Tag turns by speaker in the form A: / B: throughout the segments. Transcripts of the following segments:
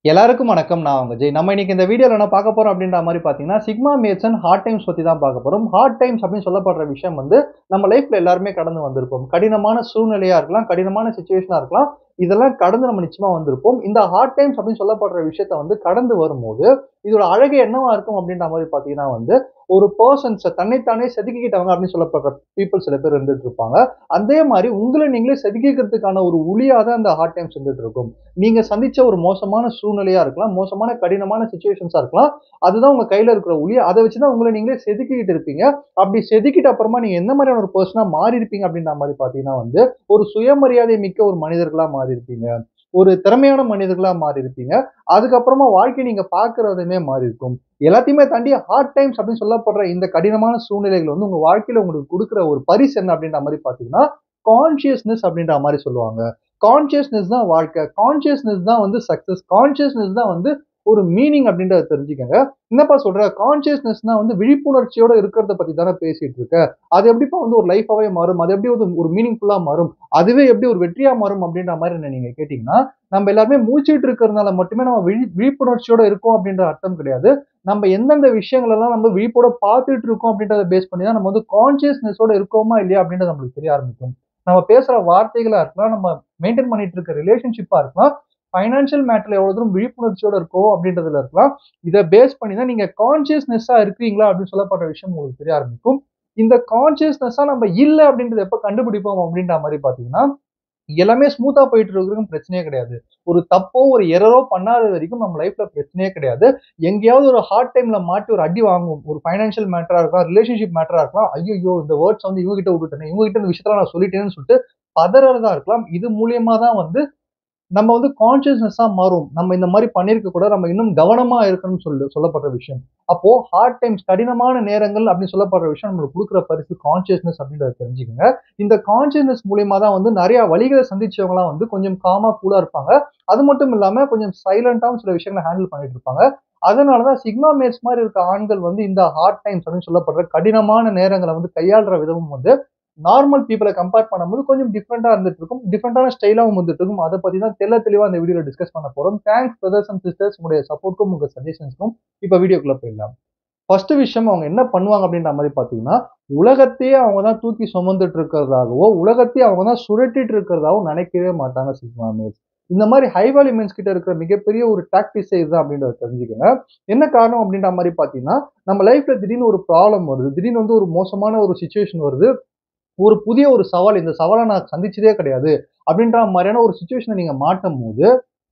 A: எல்லாருக்கும் வணக்கம் நான் உங்க ஜெய் நம்ம இன்னைக்கு இந்த வீடியோல என்ன பார்க்க போறோம் அப்படின்ற மாதிரி பாத்தீங்கன்னா sigma mates and hard times பத்தி தான் பார்க்க போறோம் ஹார்ட் டைம்ஸ் அப்படின்னு சொல்லப்படுற விஷயம் வந்து நம்ம லைஃப்ல எல்லாருமே கடந்து வந்திருப்போம் கடினமான சூழ்நிலையா இருக்கலாம் கடினமான சுச்சுவேஷனா இருக்கலாம் இதெல்லாம் கடந்து நம்ம நிச்சயமா வந்திருப்போம் இந்த ஹார்ட் டைம்ஸ் அப்படின்னு சொல்லப்படுற விஷயத்த வந்து கடந்து வரும்போது இதோட அழகு என்னவா இருக்கும் அப்படின்ற மாதிரி பாத்தீங்கன்னா வந்து ஒரு பர்சன்ஸை தன்னைத்தானே செதுக்கிக்கிட்டவங்க அப்படின்னு சொல்லப்படுற பீப்புள் சில பேர் இருந்துட்டு இருப்பாங்க அதே மாதிரி உங்களை நீங்களே செதுக்கிக்கிறதுக்கான ஒரு ஒளியாக தான் அந்த ஹார்ட் டைம்ஸ் இருந்துட்டு இருக்கும் நீங்க சந்திச்ச ஒரு மோசமான சூழ்நிலையா இருக்கலாம் மோசமான கடினமான சுச்சுவேஷன்ஸா இருக்கலாம் அதுதான் உங்க கையில இருக்கிற ஒளி அதை வச்சுதான் உங்களை நீங்களே செதுக்கிக்கிட்டு இருப்பீங்க அப்படி செதுக்கிட்ட அப்புறமா நீங்க எந்த மாதிரியான ஒரு பர்சனா மாறி இருப்பீங்க அப்படின்ற மாதிரி பாத்தீங்கன்னா வந்து ஒரு சுயமரியாதை மிக்க ஒரு மனிதர்களா மாறி இருப்பீங்க ஒரு திறமையான மனிதர்களா மாறி இருப்பீங்க அதுக்கப்புறமா வாழ்க்கை நீங்க பாக்குறதுமே மாறி இருக்கும் எல்லாத்தையுமே தாண்டி ஹார்ட் டைம்ஸ் அப்படின்னு சொல்லப்படுற இந்த கடினமான சூழ்நிலைகள் வந்து உங்க வாழ்க்கையில உங்களுக்கு கொடுக்குற ஒரு பரிசு என்ன அப்படின்ற மாதிரி பாத்தீங்கன்னா கான்சியஸ்னஸ் அப்படின்ற மாதிரி சொல்லுவாங்க கான்சியஸ்னஸ் தான் வாழ்க்கை கான்சியஸ்னஸ் தான் வந்து சக்சஸ் கான்சியஸ்னஸ் தான் வந்து ஒரு மீனிங் அப்படின்றத தெரிஞ்சுக்கங்க என்னப்பா சொல்ற கான்சியஸ்னஸ்னா வந்து விழிப்புணர்ச்சியோட இருக்கிறத பத்தி தானே பேசிட்டு இருக்க அது எப்படிப்பா வந்து ஒரு லைஃபாவே மாறும் அது எப்படி வந்து ஒரு மீனிங்ஃபுல்லா மாறும் அதுவே எப்படி ஒரு வெற்றியா மாறும் அப்படின்ற மாதிரி என்ன நீங்க கேட்டீங்கன்னா நம்ம எல்லாருமே மூச்சுட்டு இருக்கிறதுனால மட்டுமே நம்ம விழி விழிப்புணர்ச்சியோட இருக்கோம் அப்படின்ற அர்த்தம் கிடையாது நம்ம எந்தெந்த விஷயங்கள் எல்லாம் நம்ம விழிப்போட பார்த்துட்டு இருக்கோம் அப்படின்றத பேஸ் பண்ணி தான் நம்ம வந்து கான்சியஸ்னஸோட இருக்கோமா இல்லையா அப்படின்றது நம்மளுக்கு தெரிய ஆரம்பிக்கும் நம்ம பேசுற வார்த்தைகளா இருக்கலாம் நம்ம மெயின்டைன் பண்ணிட்டு இருக்க ரிலேஷன்ஷிப்பா இருக்கலாம் ஃபைனான்ஷியல் மேட்டர்ல எவ்வளவு தூரம் விழிப்புணர்ச்சியோட இருக்கோ அப்படின்றதுல இருக்கலாம் இதை பேஸ் பண்ணி தான் நீங்க கான்சியஸ்னஸா இருக்கிறீங்களா அப்படின்னு சொல்லப்படுற விஷயம் உங்களுக்கு தெரிய ஆரம்பிக்கும் இந்த கான்சியஸ்னஸா நம்ம இல்லை அப்படின்றத எப்ப கண்டுபிடிப்போம் அப்படின்ற மாதிரி பாத்தீங்கன்னா எல்லாமே ஸ்மூத்தா போயிட்டு இருக்கிறதுக்கும் பிரச்சனையே கிடையாது ஒரு தப்போ ஒரு எரரோ பண்ணாத வரைக்கும் நம்ம லைஃப்ல பிரச்சனையே கிடையாது எங்கேயாவது ஒரு ஹார்ட் டைம்ல மாட்டி ஒரு அடி வாங்குவோம் ஒரு ஃபைனான்ஷியல் மேட்டரா இருக்கலாம் ரிலேஷன்ஷிப் மேட்டரா இருக்கலாம் ஐயோ இந்த வேர்ட்ஸ் வந்து இவங்க கிட்ட விட்டுட்டேன் இவங்க கிட்ட இந்த விஷயத்துல நான் சொல்லிட்டேன்னு சொல்லிட்டு பதறதா இருக்கலாம் இது மூலியமா தான் வந்து நம்ம வந்து கான்சியஸ்னஸா மாறும் நம்ம இந்த மாதிரி பண்ணிருக்க கூட நம்ம இன்னும் கவனமா இருக்கணும்னு சொல்லி சொல்லப்படுற விஷயம் அப்போ ஹார்ட் டைம்ஸ் கடினமான நேரங்கள் அப்படின்னு சொல்லப்படுற விஷயம் நம்மளுக்கு கொடுக்குற பரிசு கான்சியஸ்னஸ் அப்படின்றத தெரிஞ்சுக்கோங்க இந்த கான்சியஸ்னஸ் மூலியமா தான் வந்து நிறைய வழிகளை சந்திச்சவங்கலாம் வந்து கொஞ்சம் காமா கூலா இருப்பாங்க அது மட்டும் இல்லாம கொஞ்சம் சைலண்டாவும் சில விஷயங்களை ஹேண்டில் பண்ணிட்டு இருப்பாங்க அதனாலதான் சிக்மா மேட்ஸ் மாதிரி இருக்க ஆண்கள் வந்து இந்த ஹார்ட் டைம்ஸ் அப்படின்னு சொல்லப்படுற கடினமான நேரங்களை வந்து கையாளுற விதமும் வந்து நார்மல் பீப்புளை கம்பேர் பண்ணும்போது கொஞ்சம் டிஃப்ரெண்டா இருந்துட்டு இருக்கும் டிஃப்ரெண்டான ஸ்டைலாகவும் வந்துட்டு இருக்கும் அதை பத்தி தான் தெல்ல தெளிவா இந்த வீடியோல டிஸ்கஸ் பண்ண போறோம் தேங்க்ஸ் பிரதர்ஸ் அண்ட் சிஸ்டர்ஸ் உங்களுடைய சப்போர்ட்டும் உங்க சஜஷன்ஸ்க்கும் இப்ப வீடியோக்குள்ள போயிடலாம் ஃபர்ஸ்ட் விஷயம் அவங்க என்ன பண்ணுவாங்க அப்படின்ற மாதிரி பாத்தீங்கன்னா உலகத்தையே அவங்க தான் தூக்கி சுமந்துட்டு இருக்கிறதாகவோ உலகத்தையே அவங்க தான் சுழட்டிட்டு இருக்கிறதாகவும் நினைக்கவே மாட்டாங்க சிக்மா மேட்ஸ் இந்த மாதிரி ஹை வேல்யூ மென்ஸ் கிட்ட இருக்கிற மிகப்பெரிய ஒரு டாக்டிஸே இதுதான் அப்படின்றத தெரிஞ்சுக்கோங்க என்ன காரணம் அப்படின்ற மாதிரி பாத்தீங்கன்னா நம்ம லைஃப்ல திடீர்னு ஒரு ப்ராப்ளம் வருது திடீர்னு வந்து ஒரு மோசமான ஒரு சுச்சுவேஷன் வருது ஒரு புதிய ஒரு சவால் இந்த சவாலை நான் சந்திச்சதே கிடையாது அப்படின்ற மாதிரியான ஒரு சுச்சுவேஷனை நீங்க மாட்டும் போது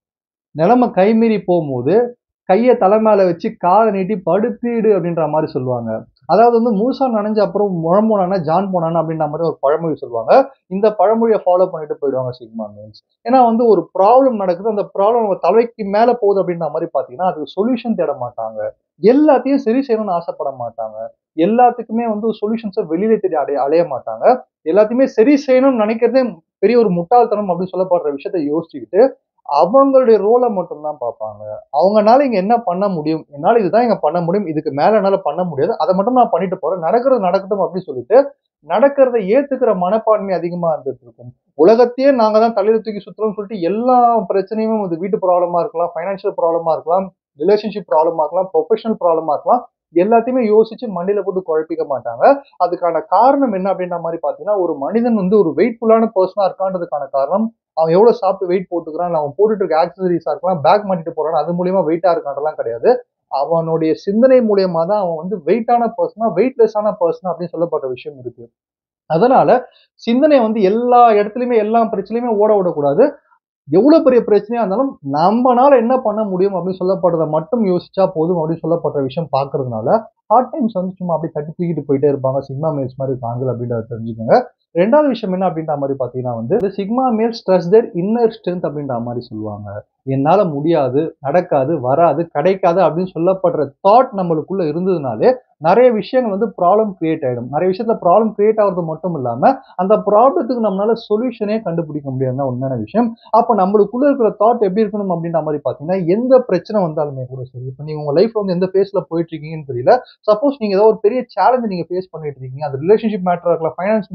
A: நிலைமை கைமீறி போகும்போது கையை தலை மேல வச்சு காலை நீட்டி படுத்திடு அப்படின்ற மாதிரி சொல்லுவாங்க அதாவது வந்து முழுசா நனைஞ்ச அப்புறம் முழம் போனானா ஜான் போனானா அப்படின்ற மாதிரி ஒரு பழமொழி சொல்லுவாங்க இந்த பழமொழியை ஃபாலோ பண்ணிட்டு போயிடுவாங்க சிக்மா மீன்ஸ் ஏன்னா வந்து ஒரு ப்ராப்ளம் நடக்குது அந்த ப்ராப்ளம் நம்ம தலைக்கு மேல போகுது அப்படின்ற மாதிரி பாத்தீங்கன்னா அதுக்கு சொல்யூஷன் தேட மாட்டாங்க எல்லாத்தையும் சரி செய்யணும்னு ஆசைப்பட மாட்டாங்க எல்லாத்துக்குமே வந்து சொல்யூஷன்ஸை வெளியில தேடி அடைய அலைய மாட்டாங்க எல்லாத்தையுமே சரி செய்யணும்னு நினைக்கிறதே பெரிய ஒரு முட்டாள்தனம் அப்படின்னு சொல்லப்படுற விஷயத்த யோசிச்சுக்கிட்டு அவங்களுடைய ரோலை மட்டும்தான் பார்ப்பாங்க அவங்கனால இங்க என்ன பண்ண முடியும் என்னால இதுதான் இங்க பண்ண முடியும் இதுக்கு மேல என்னால பண்ண முடியாது அதை மட்டும் நான் பண்ணிட்டு போறேன் நடக்கிறது நடக்கட்டும் அப்படின்னு சொல்லிட்டு நடக்கிறத ஏத்துக்கிற மனப்பான்மை அதிகமா இருந்துட்டு இருக்கும் உலகத்தையே நாங்க தான் தலையில தூக்கி சுத்துறோம்னு சொல்லிட்டு எல்லா பிரச்சனையுமே வந்து வீட்டு ப்ராப்ளமா இருக்கலாம் ஃபைனான்சியல் ப்ராப்ளமா இருக்கலாம் ரிலேஷன்ஷிப் ப்ராப்ளமா இருக்கலாம் ப்ரொஃபஷனல் ப்ராப்ளமா இருக்கலாம் எல்லாத்தையுமே யோசிச்சு மண்டியில போட்டு குழப்பிக்க மாட்டாங்க அதுக்கான காரணம் என்ன அப்படின்ற மாதிரி பாத்தீங்கன்னா ஒரு மனிதன் வந்து ஒரு வெயிட்ஃபுல்லான பர்சனா இருக்கான்றதுக்கான காரணம் அவன் எவ்வளவு சாப்பிட்டு வெயிட் போட்டுக்கிறான் அவன் போட்டுட்டு இருக்க ஆக்சசரிஸா இருக்கலாம் பேக் மாட்டிட்டு போறான் அது மூலியமா வெயிட்டா இருக்கான்றலாம் கிடையாது அவனுடைய சிந்தனை மூலியமா தான் அவன் வந்து வெயிட்டான பர்சனா வெயிட்லெஸ்ஸான பர்சனா அப்படின்னு சொல்லப்பட்ட விஷயம் இருக்கு அதனால சிந்தனை வந்து எல்லா இடத்துலயுமே எல்லா பிரச்சனையுமே ஓட விடக்கூடாது எவ்வளவு பெரிய பிரச்சனையா இருந்தாலும் நம்மனால என்ன பண்ண முடியும் அப்படின்னு சொல்லப்படுறத மட்டும் யோசிச்சா போதும் அப்படின்னு சொல்லப்படுற விஷயம் பாக்குறதுனால ஹார்ட் டைம்ஸ் வந்து சும்மா அப்படி தட்டி தூக்கிட்டு போயிட்டே இருப்பாங்க சிக்மா மேல்ஸ் மாதிரி ஆண்கள் அப்படின்றத தெரிஞ்சுக்கோங்க ரெண்டாவது விஷயம் என்ன அப்படின்ற மாதிரி பாத்தீங்கன்னா வந்து சிக்மா மேல் ஸ்ட்ரெஸ் தேர் இன்னர் ஸ்ட்ரென்த் அப்படின்ற மாதிரி சொல்லுவாங்க என்னால முடியாது நடக்காது வராது கிடைக்காது அப்படின்னு சொல்லப்படுற தாட் நம்மளுக்குள்ள இருந்ததுனாலே நிறைய விஷயங்கள் வந்து ப்ராப்ளம் கிரியேட் ஆயிடும் நிறைய விஷயத்துல ப்ராப்ளம் கிரியேட் ஆகிறது மட்டும் இல்லாம அந்த ப்ராப்ளத்துக்கு நம்மளால சொல்யூஷனே கண்டுபிடிக்க முடியாதுதான் உண்மையான விஷயம் அப்ப நம்மளுக்குள்ள இருக்கிற தாட் எப்படி இருக்கணும் அப்படின்ற மாதிரி பாத்தீங்கன்னா எந்த பிரச்சனை வந்தாலுமே கூட சரி இப்ப நீங்க உங்க லைஃப்ல வந்து எந்த பேஸ்ல போயிட்டு இருக்கீங்கன்னு தெரியல சப்போஸ் நீங்க ஏதாவது ஒரு பெரிய சேலஞ்ச் நீங்க ஃபேஸ் பண்ணிட்டு இருக்கீங்க அது ரிலேஷன்ஷிப் மேட்டரா இருக்கலாம் ஃபைனான்ஸ் மேட்டரா இருக்கலாம்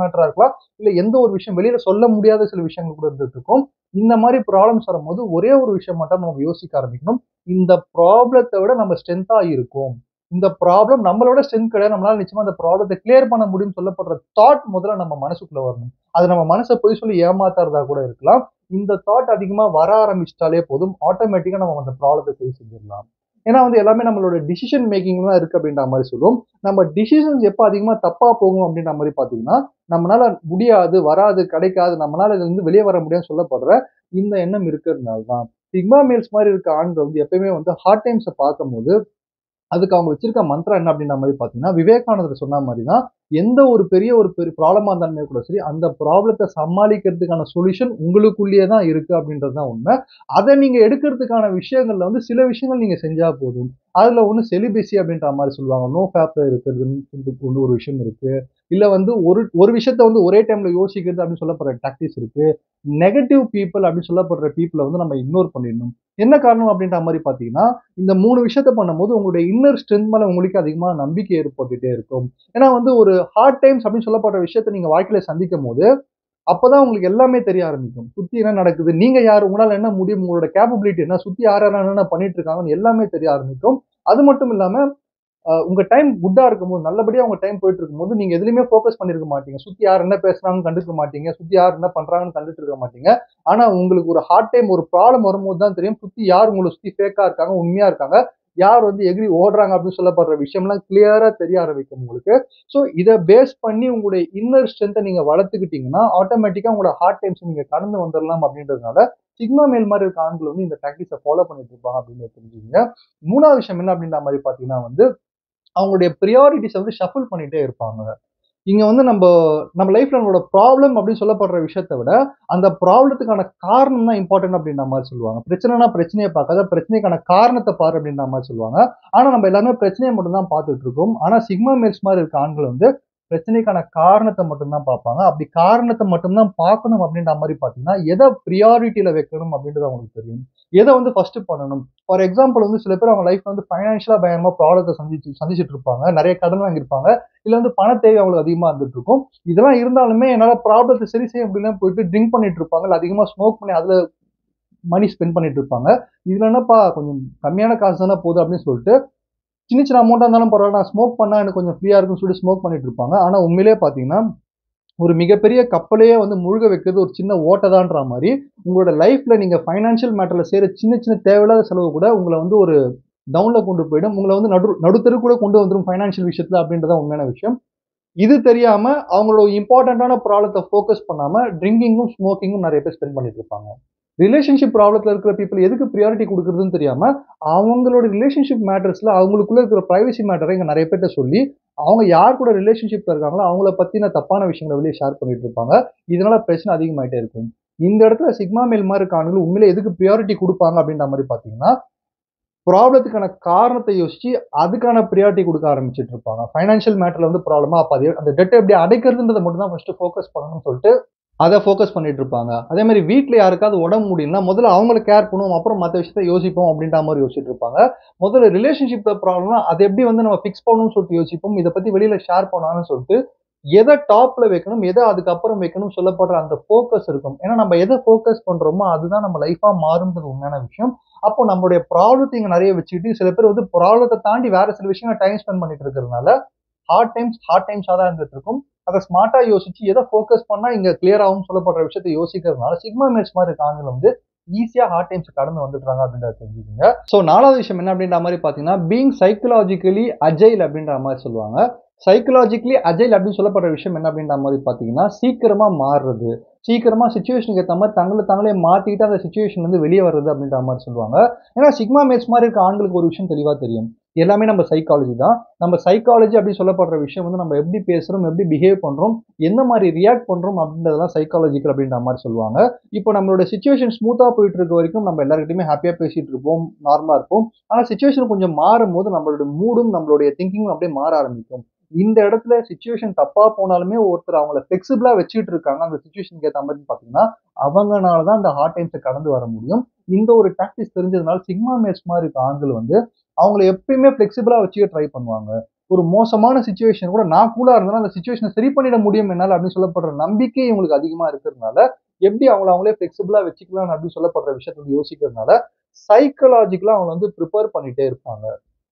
A: இருக்கலாம் இல்ல எந்த ஒரு விஷயம் வெளியில சொல்ல முடியாத சில விஷயங்கள் கூட இருந்துட்டு இருக்கும் இந்த மாதிரி ப்ராப்ளம்ஸ் வரும்போது ஒரே ஒரு விஷயம் மட்டும் நம்ம யோசிக்க ஆரம்பிக்கணும் இந்த ப்ராப்ளத்தை விட நம்ம ஸ்ட்ரென்த்தா இருக்கும் இந்த ப்ராப்ளம் நம்மளோட ஸ்ட்ரென்த் கிடையாது நம்மளால நிச்சயமா அந்த ப்ராப்ளத்தை கிளியர் பண்ண முடியும்னு சொல்லப்படுற தாட் முதல்ல நம்ம மனசுக்குள்ள வரணும் அது நம்ம மனசை போய் சொல்லி ஏமாத்துறதா கூட இருக்கலாம் இந்த தாட் அதிகமா வர ஆரம்பிச்சிட்டாலே போதும் ஆட்டோமேட்டிக்கா நம்ம அந்த ப்ராப்ளத்தை சரி செஞ்சிடலாம் ஏன்னா வந்து எல்லாமே நம்மளோட டிசிஷன் மேக்கிங் தான் இருக்கு அப்படின்ற மாதிரி சொல்லுவோம் நம்ம டிசிஷன்ஸ் எப்போ அதிகமா தப்பா போகும் அப்படின்ற மாதிரி பாத்தீங்கன்னா நம்மளால முடியாது வராது கிடைக்காது நம்மளால இதுல இருந்து வெளியே வர முடியாதுன்னு சொல்லப்படுற இந்த எண்ணம் இருக்கிறதுனால தான் சிக்மா மேல்ஸ் மாதிரி இருக்க ஆண்கள் வந்து எப்பயுமே வந்து ஹார்ட் டைம்ஸை பார்க்கும்போது அதுக்கு அவங்க வச்சிருக்க மந்திரம் என்ன அப்படின்ற மாதிரி பார்த்தீங்கன்னா விவேகானந்தர் சொன்ன மாதிரி தான் எந்த ஒரு பெரிய ஒரு பெரிய ப்ராப்ளமாக இருந்தாலுமே கூட சரி அந்த ப்ராப்ளத்தை சமாளிக்கிறதுக்கான சொல்யூஷன் உங்களுக்குள்ளேயே தான் இருக்கு அப்படின்றது தான் உண்மை அதை நீங்க எடுக்கிறதுக்கான விஷயங்கள்ல வந்து சில விஷயங்கள் நீங்க செஞ்சா போதும் அதுல ஒன்று செலிபேசி அப்படின்ற மாதிரி சொல்லுவாங்க நோ ஃபேப்ல இருக்கிறது ஒரு விஷயம் இருக்கு இல்ல வந்து ஒரு ஒரு விஷயத்த வந்து ஒரே டைம்ல யோசிக்கிறது அப்படின்னு சொல்லப்படுற டாக்டிஸ் இருக்கு நெகட்டிவ் பீப்புள் அப்படின்னு சொல்லப்படுற பீப்புளை வந்து நம்ம இக்னோர் பண்ணிடணும் என்ன காரணம் அப்படின்ற மாதிரி பார்த்தீங்கன்னா இந்த மூணு விஷயத்த பண்ணும்போது உங்களுடைய இன்னர் ஸ்ட்ரென்த் மேல உங்களுக்கு அதிகமான நம்பிக்கை ஏற்பட்டுட்டே இருக்கும் ஏன்னா வந்து ஒரு ஹார்ட் டைம்ஸ் அப்படின்னு சொல்லப்படுற விஷயத்த நீங்க வாழ்க்கையில சந்திக்கும் போது அப்பதான் உங்களுக்கு எல்லாமே தெரிய ஆரம்பிக்கும் சுத்தி என்ன நடக்குது நீங்க யார் உங்களால என்ன முடியும் உங்களோட கேப்பபிலிட்டி என்ன சுத்தி யார் யார் என்ன பண்ணிட்டு இருக்காங்கன்னு எல்லாமே தெரிய ஆரம்பிக்கும் அது மட்டும் இல்லாம அஹ், உங்க டைம் குட்டா இருக்கும்போது நல்லபடியா உங்க டைம் போயிட்டு இருக்கும்போது நீங்க எதுலயுமே ஃபோக்கஸ் பண்ணிருக்க மாட்டீங்க சுத்தி யார் என்ன பேசுறாங்கன்னு கண்டுக்க மாட்டீங்க சுத்தி யார் என்ன பண்றாங்கன்னு கண்டுட்டு இருக்க மாட்டீங்க ஆனா உங்களுக்கு ஒரு ஹார்ட் டைம் ஒரு ப்ராப்ளம் வரும்போது தான் தெரியும் சுத்தி யார் உங்களை சுத்தி ஃபேக்கா இருக்காங்க உண்மையா இருக்காங்க யார் வந்து எகிரி ஓடுறாங்க அப்படின்னு சொல்லப்படுற விஷயம்லாம் கிளியரா தெரிய ஆரம்பிக்கும் உங்களுக்கு ஸோ இதை பேஸ் பண்ணி உங்களுடைய இன்னர் ஸ்ட்ரென்த்தை நீங்க வளர்த்துக்கிட்டீங்கன்னா ஆட்டோமேட்டிக்கா உங்களோட ஹார்ட் டைம்ஸ் நீங்க கடந்து வந்துடலாம் அப்படின்றதுனால சிக்மா மேல் மாதிரி இருக்க ஆண்கள் வந்து இந்த ப்ராக்டிஸை ஃபாலோ பண்ணிட்டு இருப்பாங்க அப்படின்னு தெரிஞ்சுக்கங்க மூணாவது விஷயம் என்ன அப்படின்ற மாதிரி பார்த்தீங்கன்னா வந்து அவங்களுடைய ப்ரியாரிட்டிஸை வந்து ஷஃபிள் பண்ணிட்டே இருப்பாங்க இங்க வந்து நம்ம நம்ம லைஃப்ல நம்மளோட ப்ராப்ளம் அப்படின்னு சொல்லப்படுற விஷயத்தை விட அந்த ப்ராப்ளத்துக்கான காரணம் தான் இம்பார்ட்டன்ட் அப்படின்ற மாதிரி சொல்லுவாங்க பிரச்சனைனா பிரச்சனையை பார்க்காத பிரச்சனைக்கான காரணத்தை பாரு அப்படின்ற மாதிரி சொல்லுவாங்க ஆனா நம்ம எல்லாருமே பிரச்சனையை மட்டும் தான் பார்த்துட்டு இருக்கோம் ஆனா சிக்மா மேல்ஸ் மாதிரி இருக்க ஆண்கள் வந்து பிரச்சனைக்கான காரணத்தை மட்டும்தான் பார்ப்பாங்க அப்படி காரணத்தை மட்டும்தான் பார்க்கணும் அப்படின்ற மாதிரி பார்த்தீங்கன்னா எதை ப்ரியாரிட்டியில வைக்கணும் அப்படின்றது அவங்களுக்கு தெரியும் எதை வந்து ஃபர்ஸ்ட் பண்ணணும் ஃபார் எக்ஸாம்பிள் வந்து சில பேர் அவங்க லைஃப்ல வந்து ஃபைனான்ஷியலா பயங்கரமா ப்ராப்ளத்தை சந்திச்சு சந்திச்சுட்டு இருப்பாங்க நிறைய கடன் வாங்கியிருப்பாங்க இல்ல வந்து பண தேவை அவங்களுக்கு அதிகமா இருந்துட்டு இருக்கும் இதெல்லாம் இருந்தாலுமே என்னால ப்ராப்ளத்தை சரி செய்ய முடியல போயிட்டு ட்ரிங்க் பண்ணிட்டு இருப்பாங்க இல்ல அதிகமா ஸ்மோக் பண்ணி அதுல மணி ஸ்பெண்ட் பண்ணிட்டு இருப்பாங்க இதுல என்னப்பா கொஞ்சம் கம்மியான காசு தானே போகுது அப்படின்னு சொல்லிட்டு சின்ன சின்ன அமௌண்ட்டாக இருந்தாலும் பரவாயில்ல நான் ஸ்மோக் பண்ணால் எனக்கு கொஞ்சம் ஃப்ரீயாக இருக்குன்னு சொல்லிட்டு ஸ்மோக் பண்ணிட்டு இருப்பாங்க ஆனால் உண்மையிலே பார்த்தீங்கன்னா ஒரு மிகப்பெரிய கப்பலையே வந்து முழுக வைக்கிறது ஒரு சின்ன ஓட்டதான்ற மாதிரி உங்களோட லைஃப்ல நீங்க ஃபைனான்ஷியல் மேட்டர்ல செய்யற சின்ன சின்ன தேவையில்லாத செலவு கூட உங்களை வந்து ஒரு டவுன்ல கொண்டு போயிடும் உங்களை வந்து நடு நடுத்தரு கூட கொண்டு வந்துடும் ஃபைனான்ஷியல் விஷயத்துல அப்படின்றத உண்மையான விஷயம் இது தெரியாம அவங்களோட இம்பார்ட்டண்ட்டான ப்ராப்ளத்தை ஃபோக்கஸ் பண்ணாம ட்ரிங்கிங்கும் ஸ்மோக்கிங்கும் நிறைய பேர் ஸ்பெண்ட் பண்ணிட்டு இருப்பாங்க ரிலேஷன்ஷிப் ப்ராப்ளத்தில் இருக்கிற பீப்புள் எதுக்கு ப்ரியாரிட்டி கொடுக்குறதுன்னு தெரியாம அவங்களோட ரிலேஷன்ஷிப் மேட்டர்ஸ்ல அவங்களுக்குள்ள இருக்கிற ப்ரைவசி மேட்டரை இங்க நிறைய பேர்ட்ட சொல்லி அவங்க யார் கூட ரிலேஷன்ஷிப்ல இருக்காங்களோ அவங்கள பத்தின தப்பான விஷயங்களை வெளியே ஷேர் பண்ணிட்டு இருப்பாங்க இதனால பிரச்சனை அதிகமாயிட்டே இருக்கும் இந்த இடத்துல சிக்மா மேல் மாதிரி இருக்க ஆண்கள் உண்மையிலே எதுக்கு ப்ரியாரிட்டி கொடுப்பாங்க அப்படின்ற மாதிரி பாத்தீங்கன்னா ப்ராப்ளத்துக்கான காரணத்தை யோசிச்சு அதுக்கான ப்ரியாரிட்டி கொடுக்க ஆரம்பிச்சிட்டு இருப்பாங்க ஃபைனான்ஷியல் மேட்டர்ல வந்து ப்ராப்ளமா அப்ப அது அந்த டெட்டை எப்படி அடைக்கிறதுன்றதை மட்டும் தான் ஃபர்ஸ்ட் ஃபோக்கஸ் பண்ணணும்னு சொல்லிட்டு அதை ஃபோக்கஸ் பண்ணிட்டு இருப்பாங்க அதே மாதிரி வீட்டில் யாருக்காவது உடம்பு முடியலன்னா முதல்ல அவங்கள கேர் பண்ணுவோம் அப்புறம் மற்ற விஷயத்த யோசிப்போம் அப்படின்ற மாதிரி யோசிச்சுட்டு இருப்பாங்க முதல்ல ரிலேஷன்ஷிப் ப்ராப்ளம்னா அதை எப்படி வந்து நம்ம ஃபிக்ஸ் பண்ணணும்னு சொல்லிட்டு யோசிப்போம் இதை பத்தி வெளியில ஷேர் பண்ணலாம்னு சொல்லிட்டு எதை டாப்ல வைக்கணும் எதை அதுக்கப்புறம் வைக்கணும் சொல்லப்படுற அந்த ஃபோக்கஸ் இருக்கும் ஏன்னா நம்ம எதை ஃபோக்கஸ் பண்றோமோ அதுதான் நம்ம லைஃபா மாறுன்றது உண்மையான விஷயம் அப்போ நம்மளுடைய ப்ராப்ளத்தை இங்க நிறைய வச்சுக்கிட்டு சில பேர் வந்து ப்ராப்ளத்தை தாண்டி வேற சில விஷயங்கள் டைம் ஸ்பெண்ட் பண்ணிட்டு இருக்கிறதுனால ஹார்ட் டைம்ஸ் ஹார்ட் டைம்ஸாக தான் இருந்துட்டு இருக்கும் அதை ஸ்மார்ட்டா யோசிச்சு எதை ஃபோக்கஸ் பண்ணா இங்க கிளியர் ஆகும் சொல்லப்படுற விஷயத்தை யோசிக்கிறதுனால சிக்மா மேட்ச் மாதிரி இருக்காங்க வந்து ஈஸியா ஹார்ட் டைம்ஸ் கடந்து வந்துடுறாங்க அப்படின்றத தெரிஞ்சுக்கோங்க ஸோ நாலாவது விஷயம் என்ன அப்படின்ற மாதிரி பார்த்தீங்கன்னா பீங் சைக்கலாஜிக்கலி அஜைல் அப்படின்ற மாதிரி சொல்லுவாங்க சைக்கலாஜிக்கலி அஜைல் அப்படின்னு சொல்லப்படுற விஷயம் என்ன அப்படின்ற மாதிரி பார்த்தீங்கன்னா சீக்கிரமா மாறுறது சீக்கிரமா சுச்சுவேஷனுக்கு ஏற்ற மாதிரி தங்களை தாங்களே மாத்திக்கிட்டு அந்த சுச்சுவேஷன் வந்து வெளியே வர்றது அப்படின்ற மாதிரி சொல்லுவாங்க ஏன்னா சிக்மா மேட்ச் மாதிரி இருக்க ஆண்களுக்கு ஒரு விஷயம் தெளிவா தெரியும் எல்லாமே நம்ம சைக்காலஜி தான் நம்ம சைக்காலஜி அப்படி சொல்லப்படுற விஷயம் வந்து நம்ம எப்படி பேசுறோம் எப்படி பிஹேவ் பண்றோம் எந்த மாதிரி ரியாக்ட் பண்றோம் அப்படின்றதெல்லாம் சைக்காலஜிக்கல் அப்படின்ற மாதிரி சொல்லுவாங்க இப்போ நம்மளோட சுச்சுவேஷன் ஸ்மூத்தா போயிட்டு இருக்க வரைக்கும் நம்ம எல்லாருக்கிட்டையுமே ஹாப்பியா பேசிட்டு இருப்போம் நார்மலா இருப்போம் ஆனா சுச்சுவேஷன் கொஞ்சம் மாறும் போது நம்மளோட மூடும் நம்மளுடைய திங்கிங்கும் அப்படியே மாற ஆரம்பிக்கும் இந்த இடத்துல சுச்சுவேஷன் தப்பா போனாலுமே ஒருத்தர் அவங்கள ஃபிளெக்சிபிளா வச்சுட்டு இருக்காங்க அந்த சுச்சுவேஷனுக்கு ஏற்ற மாதிரி பாத்தீங்கன்னா அவங்கனால தான் அந்த ஹார்ட் டைம்ஸை கடந்து வர முடியும் இந்த ஒரு டாக்டிஸ் தெரிஞ்சதுனால சிக்மா மேட்ச் மாதிரி இருக்க ஆண்கள் வந்து அவங்கள எப்பயுமே ஃபிளெக்சிபிளா வச்சுக்க ட்ரை பண்ணுவாங்க ஒரு மோசமான சுச்சுவேஷன் கூட நான் கூலா இருந்தேன்னா அந்த சுச்சுவேஷனை சரி பண்ணிட முடியும் என்னால் அப்படின்னு சொல்லப்படுற நம்பிக்கை இவங்களுக்கு அதிகமா இருக்கிறதுனால எப்படி அவங்கள அவங்களே ஃபிளெக்சிபிளா வச்சுக்கலாம் அப்படின்னு சொல்லப்படுற விஷயத்த வந்து யோசிக்கிறதுனால சைக்கலாஜிக்கலா அவங்க வந்து ப்ரிப்பேர் பண்ணிட்டே இருப்பாங்க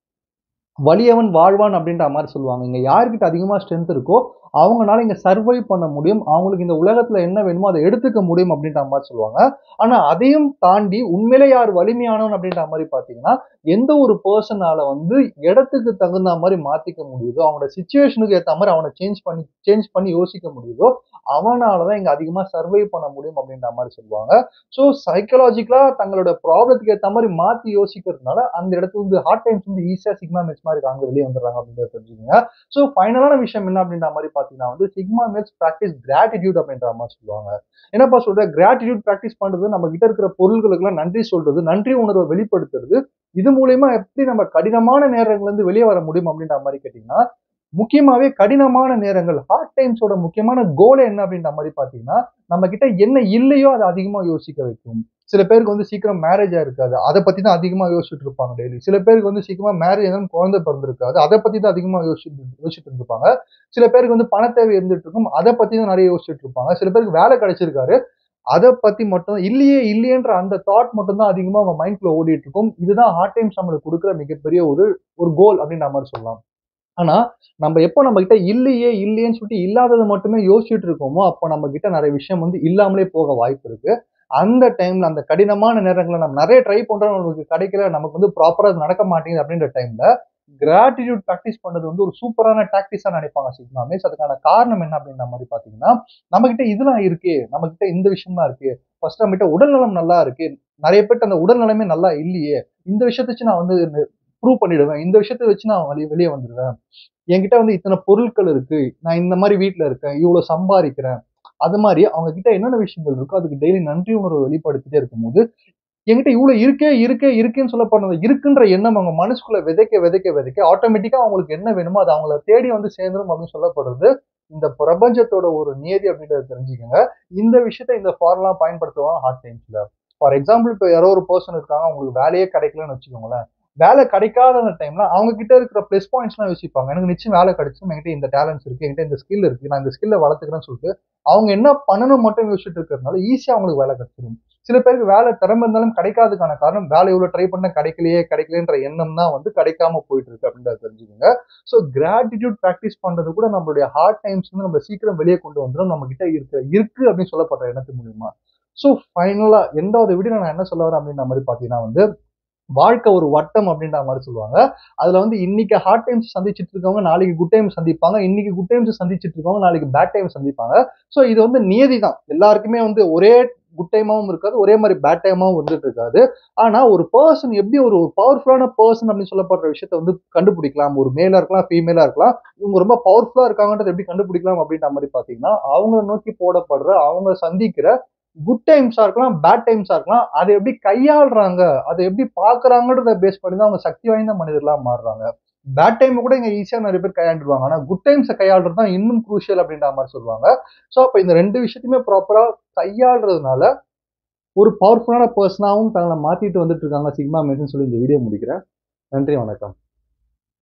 A: வலியவன் வாழ்வான் அப்படின்ற மாதிரி சொல்லுவாங்க இங்க யார்கிட்ட அதிகமா ஸ்ட்ரென்த் இருக்கோ அவங்கனால இங்க சர்வை பண்ண முடியும் அவங்களுக்கு இந்த உலகத்துல என்ன வேணுமோ அதை எடுத்துக்க முடியும் அப்படின்ற மாதிரி சொல்லுவாங்க ஆனா அதையும் தாண்டி உண்மையிலே யார் வலிமையானவன் அப்படின்ற மாதிரி பாத்தீங்கன்னா எந்த ஒரு பர்சனால வந்து இடத்துக்கு தகுந்த மாதிரி மாத்திக்க முடியுதோ அவனோட சுச்சுவேஷனுக்கு ஏத்த மாதிரி அவனை சேஞ்ச் பண்ணி சேஞ்ச் பண்ணி யோசிக்க முடியுதோ அவனாலதான் இங்க அதிகமா சர்வை பண்ண முடியும் அப்படின்ற மாதிரி சொல்லுவாங்க ஸோ சைக்கலாஜிக்கலா தங்களோட ப்ராப்ளத்துக்கு ஏத்த மாதிரி மாத்தி யோசிக்கிறதுனால அந்த இடத்துல வந்து ஹார்ட் டைம்ஸ் வந்து ஈஸியா சிக்மா மேட்ச் மாதிரி அங்க வெளியே வந்துடுறாங்க அப்படின்றத தெரிஞ்சுக்கோங்க ஸோ ஃபைனலான விஷயம் என்ன அப்படின்ற மாதிரி பாத்தீங்கன்னா வந்து சிக்மா மேட்ச் ப்ராக்டிஸ் கிராட்டிடியூட் அப்படின்ற மாதிரி சொல்லுவாங்க என்னப்பா சொல்ற கிராட்டிடியூட் ப்ராக்டிஸ் பண்றது நம்ம கிட்ட இருக்கிற பொருள்களுக்கெல்லாம் நன்றி சொல்றது நன்றி உணர்வை வெளிப்படுத்துறது இது மூலயமா எப்படி நம்ம கடினமான நேரங்கள்ல இருந்து வெளியே வர முடியும் அப்படின்ற மாதிரி கேட்டீங்கன்னா முக்கியமாவே கடினமான நேரங்கள் ஹார்ட் டைம்ஸோட முக்கியமான கோல் என்ன அப்படின்ற மாதிரி பாத்தீங்கன்னா நம்ம கிட்ட என்ன இல்லையோ அதை அதிகமா யோசிக்க வைக்கும் சில பேருக்கு வந்து சீக்கிரம் மேரேஜா இருக்காது அதை பத்தி தான் அதிகமா யோசிச்சுட்டு இருப்பாங்க டெய்லி சில பேருக்கு வந்து சீக்கிரமா மேரேஜ் ஆனாலும் குழந்தை பிறந்திருக்காது அதை பத்தி தான் அதிகமா யோசிச்சுட்டு யோசிச்சுட்டு இருப்பாங்க சில பேருக்கு வந்து பண தேவை இருந்துட்டு இருக்கும் அதை பத்தி தான் நிறைய யோசிச்சுட்டு இருப்பாங்க சில பேருக்கு வேலை கிடைச்சிருக்காரு அதை பத்தி மட்டும் இல்லையே இல்லையன்ற அந்த தாட் மட்டும் தான் அதிகமா அவங்க மைண்ட்ல ஓடிட்டு இருக்கும் இதுதான் ஹார்ட் டைம்ஸ் நம்மளுக்கு கொடுக்குற மிகப்பெரிய ஒரு ஒரு கோல் அப்படின்ற மாதிரி சொல்லலாம் ஆனா நம்ம எப்போ நம்ம கிட்ட இல்லையே இல்லையேன்னு சொல்லிட்டு இல்லாததை மட்டுமே யோசிச்சுட்டு இருக்கோமோ அப்போ நம்ம கிட்ட நிறைய விஷயம் வந்து இல்லாமலே போக வாய்ப்பு இருக்கு அந்த டைம்ல அந்த கடினமான நேரங்களில் நம்ம நிறைய ட்ரை பண்றோம் நமக்கு கிடைக்கல நமக்கு வந்து ப்ராப்பரா நடக்க மாட்டேங்குது அப்படின்ற டைம்ல கிராட்டிடியூட் ப்ராக்டிஸ் பண்றது வந்து ஒரு சூப்பரான டாக்டிஸா நினைப்பாங்க சிக்மா மீன்ஸ் அதுக்கான காரணம் என்ன அப்படின்ற மாதிரி பாத்தீங்கன்னா நம்ம கிட்ட இதெல்லாம் இருக்கு நம்ம கிட்ட இந்த விஷயம்லாம் இருக்கு ஃபர்ஸ்ட் நம்ம கிட்ட உடல்நலம் நல்லா இருக்கு நிறைய பேர்ட்ட அந்த உடல்நலமே நல்லா இல்லையே இந்த விஷயத்த வச்சு நான் வந்து ப்ரூவ் பண்ணிடுவேன் இந்த விஷயத்த வச்சு நான் வெளியே வெளியே வந்துடுவேன் என்கிட்ட வந்து இத்தனை பொருட்கள் இருக்கு நான் இந்த மாதிரி வீட்டுல இருக்கேன் இவ்வளவு சம்பாதிக்கிறேன் அது மாதிரி அவங்க கிட்ட என்னென்ன விஷயங்கள் இருக்கோ அதுக்கு டெய்லி நன்றி உணர்வு வெளிப்படுத்திட்டே இருக்கும்போது என்கிட்ட இவ்வளவு இருக்கே இருக்கே இருக்கேன்னு சொல்லப்படுறது இருக்குன்ற எண்ணம் அவங்க மனசுக்குள்ள விதைக்க விதைக்க விதைக்க ஆட்டோமேட்டிக்கா அவங்களுக்கு என்ன வேணுமோ அது அவங்கள தேடி வந்து சேர்ந்துரும் அப்படின்னு சொல்லப்படுறது இந்த பிரபஞ்சத்தோட ஒரு நியதி அப்படின்றத தெரிஞ்சுக்கோங்க இந்த விஷயத்த இந்த ஃபார்லாம் பயன்படுத்துவாங்க ஹார்ட் டைம்ஸ்ல ஃபார் எக்ஸாம்பிள் இப்போ யாரோ ஒரு பர்சன் இருக்காங்க அவங்களுக்கு வேலையே கிடைக்கலன்னு வச்சுக்கோங்களேன் வேலை கிடைக்காத அந்த டைம்ல அவங்க கிட்ட இருக்கிற ப்ளஸ் பாயிண்ட்ஸ்லாம் யோசிப்பாங்க எனக்கு நிச்சயம் வேலை கிடைச்சும் என்கிட்ட இந்த டேலண்ட்ஸ் இருக்கு என்கிட்ட இந்த ஸ்கில் இருக்கு நான் இந்த ஸ்கில்லை வளர்த்துக்கிறேன்னு சொல்லிட்டு அவங்க என்ன பண்ணணும் மட்டும் யோசிச்சுட்டு இருக்கிறதுனால ஈஸியா அவங்களுக்கு வேலை கிடைச்சிடும் சில பேருக்கு வேலை திறமை இருந்தாலும் கிடைக்காததுக்கான காரணம் வேலை இவ்வளவு ட்ரை பண்ண கிடைக்கலையே கிடைக்கலன்ற எண்ணம் தான் வந்து கிடைக்காம போயிட்டு இருக்கு அப்படின்றத தெரிஞ்சுக்கோங்க ஸோ கிராட்டிடியூட் ப்ராக்டிஸ் பண்றது கூட நம்மளுடைய ஹார்ட் டைம்ஸ் வந்து நம்ம சீக்கிரம் வெளியே கொண்டு வந்துடும் நம்ம கிட்ட இருக்கு இருக்கு அப்படின்னு சொல்லப்படுற எண்ணத்து மூலியமா ஸோ ஃபைனலா எண்டாவது விட நான் என்ன சொல்ல வரேன் அப்படின்ற மாதிரி பாத்தீங்கன்னா வந்து வாழ்க்கை ஒரு வட்டம் அப்படின்ற மாதிரி சொல்லுவாங்க அதுல வந்து இன்னைக்கு ஹார்ட் டைம்ஸ் சந்திச்சுட்டு இருக்கவங்க நாளைக்கு குட் டைம்ஸ் சந்திப்பாங்க இன்னைக்கு குட் டைம்ஸ் சந்திச்சுட்டு இருக்கவங்க நாளைக்கு பேட் டைம் சந்திப்பாங்க ஸோ இது வந்து நியதி தான் எல்லாருக்குமே வந்து ஒரே குட் டைமாவும் இருக்காது ஒரே மாதிரி பேட் டைமாவும் வந்துட்டு இருக்காது ஆனா ஒரு பர்சன் எப்படி ஒரு பவர்ஃபுல்லான பர்சன் அப்படின்னு சொல்லப்படுற விஷயத்த வந்து கண்டுபிடிக்கலாம் ஒரு மேலா இருக்கலாம் ஃபீமேலா இருக்கலாம் இவங்க ரொம்ப பவர்ஃபுல்லா இருக்காங்கன்றத எப்படி கண்டுபிடிக்கலாம் அப்படின்ற மாதிரி பாத்தீங்கன்னா அவங்கள நோக்கி போடப்படுற அவங்க சந்திக்கிற குட் டைம்ஸா இருக்கலாம் பேட் டைம்ஸா இருக்கலாம் அதை எப்படி கையாளுறாங்க அதை எப்படி பாக்குறாங்கன்றத பேஸ் பண்ணி தான் அவங்க சக்தி வாய்ந்த மனிதர்களா மாறுறாங்க பேட் டைம் கூட இங்க ஈஸியா நிறைய பேர் கையாண்டுருவாங்க ஆனா குட் டைம்ஸை கையாளுறது தான் இன்னும் குரூஷியல் அப்படின்ற மாதிரி சொல்லுவாங்க ஸோ அப்ப இந்த ரெண்டு விஷயத்தையுமே ப்ராப்பரா கையாளுறதுனால ஒரு பவர்ஃபுல்லான பர்சனாகவும் தங்களை மாத்திட்டு வந்துட்டு இருக்காங்க சிக்மா மேட்னு சொல்லி இந்த வீடியோ முடிக்கிறேன் நன்றி வணக்கம்